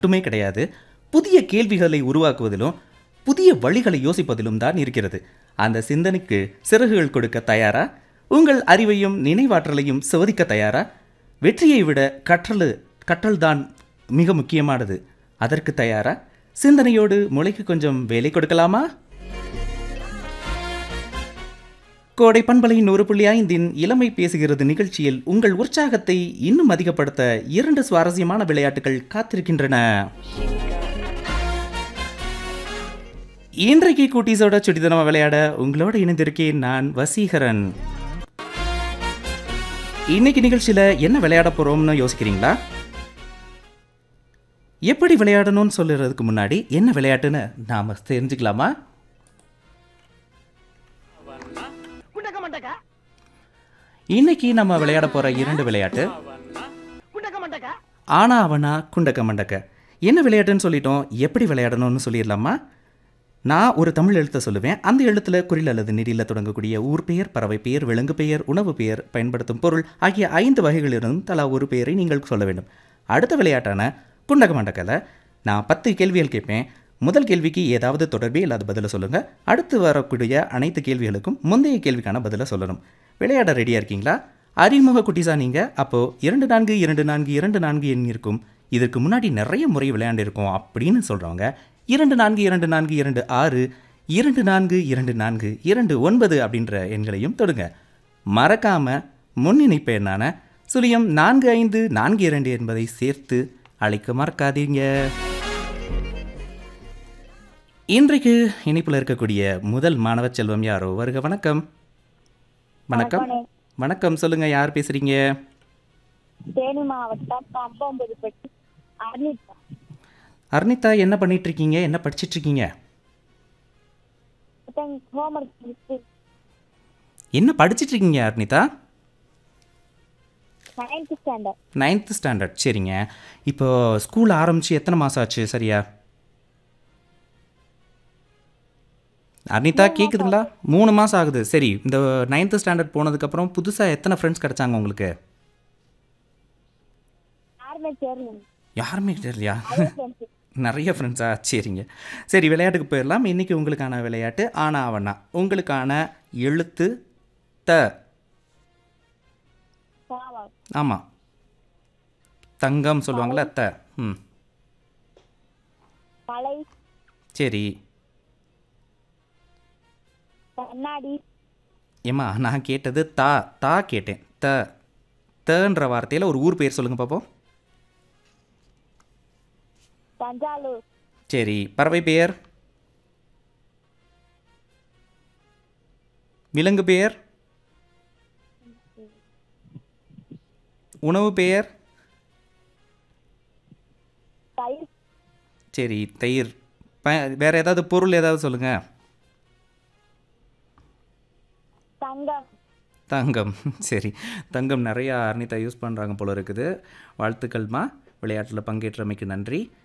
மட்டுமே கிடையாது புதிய கேள்விகளை உருவாக்குவதிலும் புதிய வழிகளை யோசிப்பதிலும் தான் இருக்கிறது அந்த சிந்தனைக்கு சிறகுகள் கொடுக்க தயாரா உங்கள் அறிவையும் நினைவாற்றலையும் சோதிக்க தயாரா வெற்றியை விட கற்றல் கற்றல்தான் மிக முக்கியமானது அதற்கு தயாரா சிந்தனையோடு மூளைக்கு கொஞ்சம் வேலை கொடுக்கலாமா கோடை பண்பலை நூறு புள்ளி ஐந்தின் இளமை பேசுகிறது நிகழ்ச்சியில் உங்கள் உற்சாகத்தை இன்னும் அதிகப்படுத்த இரண்டு சுவாரஸ்யமான விளையாட்டுகள் காத்திருக்கின்றன இன்றைக்கு குட்டீஸோட சுடிதனமா விளையாட உங்களோட இணைந்திருக்கேன் நான் வசீகரன் இன்னைக்கு நிகழ்ச்சியில் என்ன விளையாட போறோம்னு யோசிக்கிறீங்களா எப்படி விளையாடணும்னு சொல்லுறதுக்கு முன்னாடி என்ன விளையாட்டுன்னு நாம தெரிஞ்சுக்கலாமா குண்டக்க மண்டக்க இன்னைக்கு நம்ம விளையாட போற இரண்டு விளையாட்டு குண்டக்க மண்டக்க ஆனா அவனா குண்டக்க மண்டக்க என்ன விளையாட்டுன்னு சொல்லிட்டோம் எப்படி விளையாடணும்னு சொல்லிடலாமா நான் ஒரு தமிழ் எழுத்தை சொல்லுவேன் அந்த எழுத்துல குறில் அல்லது நெடியில் தொடங்கக்கூடிய ஊர் பெயர் பறவை பெயர் விலங்கு பெயர் உணவு பெயர் பயன்படுத்தும் பொருள் ஆகிய ஐந்து வகைகளிலிருந்தும் தலா ஒரு பெயரை நீங்கள் சொல்ல வேண்டும் அடுத்த விளையாட்டான குண்டக மண்டக்கல நான் பத்து கேள்விகள் கேட்பேன் முதல் கேள்விக்கு ஏதாவது தொடர்பே இல்லாத பதிலை சொல்லுங்கள் அடுத்து வரக்கூடிய அனைத்து கேள்விகளுக்கும் முந்தைய கேள்விக்கான பதிலை சொல்லணும் விளையாட ரெடியாக இருக்கீங்களா அறிமுக குட்டிஸா நீங்கள் அப்போது இரண்டு நான்கு இரண்டு நான்கு இரண்டு நான்கு எண் இருக்கும் இதற்கு முன்னாடி நிறைய முறை விளையாண்டிருக்கோம் அப்படின்னு சொல்கிறவங்க இரண்டு நான்கு இரண்டு நான்கு இரண்டு ஆறு இரண்டு நான்கு இரண்டு நான்கு இரண்டு ஒன்பது அப்படின்ற எண்களையும் தொடுங்க மறக்காம முன்னிணைப்பு எண்ணான சுழியம் நான்கு ஐந்து நான்கு இரண்டு என்பதை சேர்த்து அழைக்க மறக்காதீங்க இன்றைக்கு இணைப்பில் இருக்கக்கூடிய முதல் மாணவ செல்வம் யாரோ வருக வணக்கம் வணக்கம் வணக்கம் சொல்லுங்க யார் பேசுறீங்க தேனி மாவட்டம் பம்பொம்பதுப்பட்டி அர்னிதா அர்னிதா என்ன பண்ணிட்டு இருக்கீங்க என்ன படிச்சிட்டு இருக்கீங்க ஹோம்ஒர்க் முடிச்சு என்ன படிச்சிட்டு இருக்கீங்க Arnitha ninth standard ninth standard சரிங்க இப்போ ஸ்கூல் ஆரம்பிச்சு எத்தனை மாதம் ஆச்சு சரியா அர்னிதா கேட்குதுங்களா மூணு மாதம் ஆகுது சரி இந்த நைன்த்து ஸ்டாண்டர்ட் போனதுக்கப்புறம் புதுசாக எத்தனை ஃப்ரெண்ட்ஸ் கிடைச்சாங்க உங்களுக்கு யாருமே சேரல யாருமே தெரியலையா ஃப்ரெண்ட்ஸ் நிறைய ஃப்ரெண்ட்ஸா சரிங்க சரி விளையாட்டுக்கு போயிடலாம் இன்றைக்கி உங்களுக்கான விளையாட்டு ஆனா அவனா உங்களுக்கான எழுத்து த பாவா ஆமாம் தங்கம் சொல்லுவாங்கள்ல த ம் மலை சரி கண்ணாடி ஏம்மா நான் கேட்டது தா தா கேட்டேன் த தன்ற வார்த்தையில் ஒரு ஊர் பேர் சொல்லுங்கள் பார்ப்போம் தஞ்சாவூர் சரி பறவை பெயர் விலங்கு பெயர் உணவு பெயர் தயிர் சரி தயிர் ப வேறு ஏதாவது பொருள் ஏதாவது சொல்லுங்கள் தங்கம் தங்கம் சரி தங்கம் நிறையா அர்னிதா யூஸ் பண்ணுறாங்க போல இருக்குது வாழ்த்துக்கள்மா விளையாட்டில் பங்கேற்றமைக்கு நன்றி